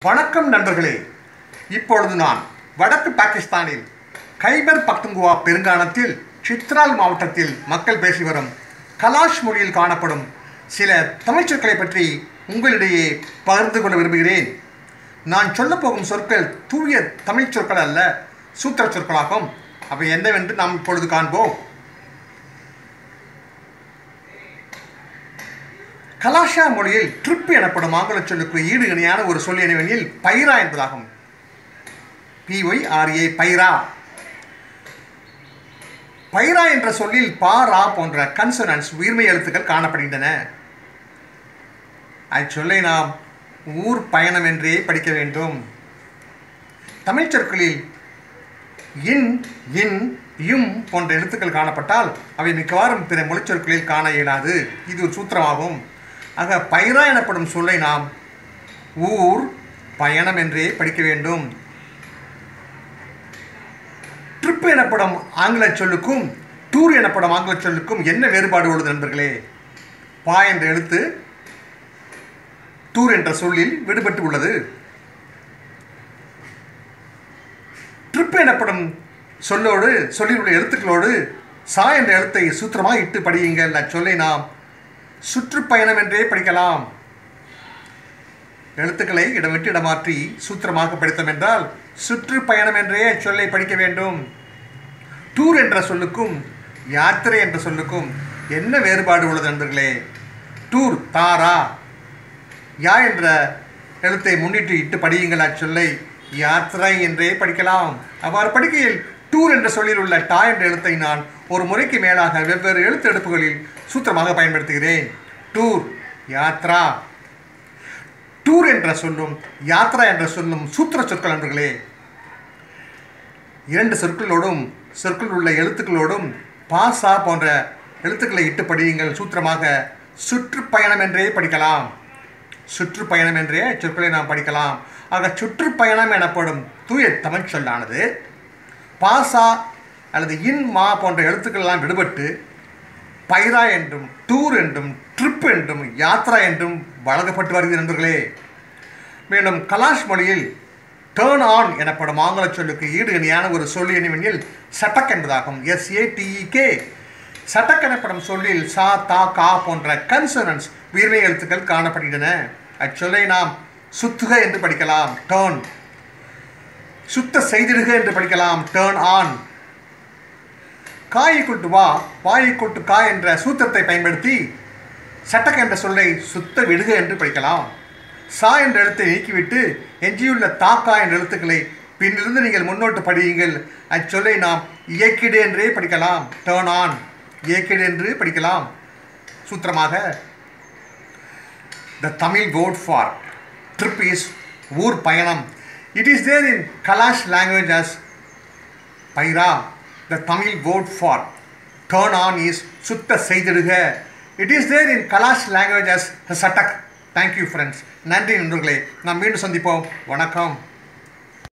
வணக்கம் நண்பர்களே இப்பொழுது நான் வடக்கு பாகிஸ்தானில் கைபர் பக்துங்குவா பெருங்கானத்தில் சித்ரால் மாவட்டத்தில் மக்கள் பேசி வரும் கலாஷ் மொழியில் காணப்படும் சில தமிழ் சொற்களை பற்றி உங்களிடையே பகிர்ந்து கொள்ள விரும்புகிறேன் நான் சொல்லப் போகும் சொற்கள் தூய தமிழ் சொற்கள் அல்ல சூத்திர சொற்களாகும் அவை என்னவென்று நாம் இப்பொழுது காண்போம் கலாஷா மொழியில் ட்ரிப் எனப்படும் ஆங்கில சொல்லுக்கு ஈடு இணையான ஒரு சொல் என்னவெனில் பைரா என்பதாகும் பிஒய் ஆர்ஏ பைரா பைரா என்ற சொல்லில் பா ரா போன்ற கன்சனன்ஸ் உயிர்மை எழுத்துக்கள் காணப்படுகின்றன அச்சொல்லை நாம் ஊர் பயணம் என்றே படிக்க வேண்டும் தமிழ் சொற்களில் இன் இன் யும் போன்ற எழுத்துக்கள் காணப்பட்டால் அவை மிக்கவாறும் பிற மொழிச்சொற்களில் காண இயலாது இது ஒரு சூத்திரமாகும் ஆக பைரா எனப்படும் சொல்லை நாம் ஊர் பயணம் என்றே படிக்க வேண்டும் ட்ரிப் எனப்படும் ஆங்கில சொல்லுக்கும் டூர் எனப்படும் ஆங்கில சொல்லுக்கும் என்ன வேறுபாடு உள்ளது நண்பர்களே பா என்ற எழுத்து டூர் என்ற சொல்லில் விடுபட்டு உள்ளது ட்ரிப் எனப்படும் சொல்லோடு சொல்லில் உள்ள எழுத்துக்களோடு சா என்ற எழுத்தை சூத்திரமாக இட்டு படியுங்கள் அச்சொல்லை நாம் சுற்றுப்பயணம் என்றே படிக்கலாம் எழுத்துக்களை இடம் விட்டு இடமாற்றி சூத்திரமாக படித்தோம் என்றால் சுற்றுப்பயணம் என்றே அச்சொல்லை படிக்க வேண்டும் டூர் என்ற சொல்லுக்கும் யாத்திரை என்ற சொல்லுக்கும் என்ன வேறுபாடு உள்ளது நண்பர்களே டூர் தாரா யா என்ற எழுத்தை முன்னிட்டு இட்டு படியுங்கள் அச்சொல்லை யாத்திரை என்றே படிக்கலாம் அவ்வாறு படிக்கையில் டூர் என்ற சொல்லில் உள்ள டா என்ற எழுத்தை நான் ஒரு முறைக்கு மேலாக வெவ்வேறு எழுத்து எடுப்புகளில் சூத்திரமாக பயன்படுத்துகிறேன் டூர் யாத்ரா டூர் என்ற சொல்லும் யாத்ரா என்ற சொல்லும் சூத்திர சொற்கள் நண்பர்களே இரண்டு சொற்களோடும் சொற்கள் உள்ள எழுத்துக்களோடும் பாசா போன்ற எழுத்துக்களை இட்டு படியுங்கள் சூத்திரமாக சுற்றுப்பயணம் என்றே படிக்கலாம் சுற்றுப்பயணம் என்றே சொற்களை நாம் படிக்கலாம் ஆக சுற்றுப்பயணம் எனப்படும் தூய தமிழ் சொல்லானது பாசா அல்லது இன் மா போன்ற எழுத்துக்கள் எல்லாம் விடுபட்டு பைரா என்றும் டூர் என்றும் ட்ரிப் என்றும் யாத்ரா என்றும் வழங்கப்பட்டு வருகிறது நண்பர்களே மேலும் கலாஷ் மொழியில் டேர்ன் ஆன் எனப்படும் ஆங்கில சொல்லுக்கு ஈடு இணையான ஒரு சொல் என்னவெனில் சட்டக் என்பதாகும் எஸ்ஏடிஇகே சட்டக் எனப்படும் சொல்லில் சா தா கா போன்ற கன்சனன்ஸ் உயிர்மை எழுத்துக்கள் காணப்படுகின்றன அச்சொல்லை நாம் சுத்துக என்று படிக்கலாம் டேர்ன் சுத்த செய்திடுக என்று படிக்கலாம் டேர்ன் ஆன் காயை கொட்டு வா வாயை கொட்டு கா என்ற சூத்திரத்தை பயன்படுத்தி சட்டக் என்ற சொல்லை சுத்த விடுக என்று படிக்கலாம் சா என்ற எழுத்தை நீக்கிவிட்டு எஞ்சியுள்ள தாக்கா என்ற எழுத்துக்களை பின்னிருந்து நீங்கள் முன்னோட்டு படியுங்கள் அச்சொல்லை நாம் இயக்கிடு என்றே படிக்கலாம் டேர்ன் ஆன் இயக்கிடு என்று படிக்கலாம் சூத்திரமாக the Tamil word for trip is ஊர் பயணம் it is there in Kalash language as பைரா the Tamil word for turn on is சுத்த செய்திடுக it is there in Kalash language as சட்டக் தேங்க்யூ ஃப்ரெண்ட்ஸ் நன்றி நண்பர்களே நாம் மீண்டும் சந்திப்போம் வணக்கம்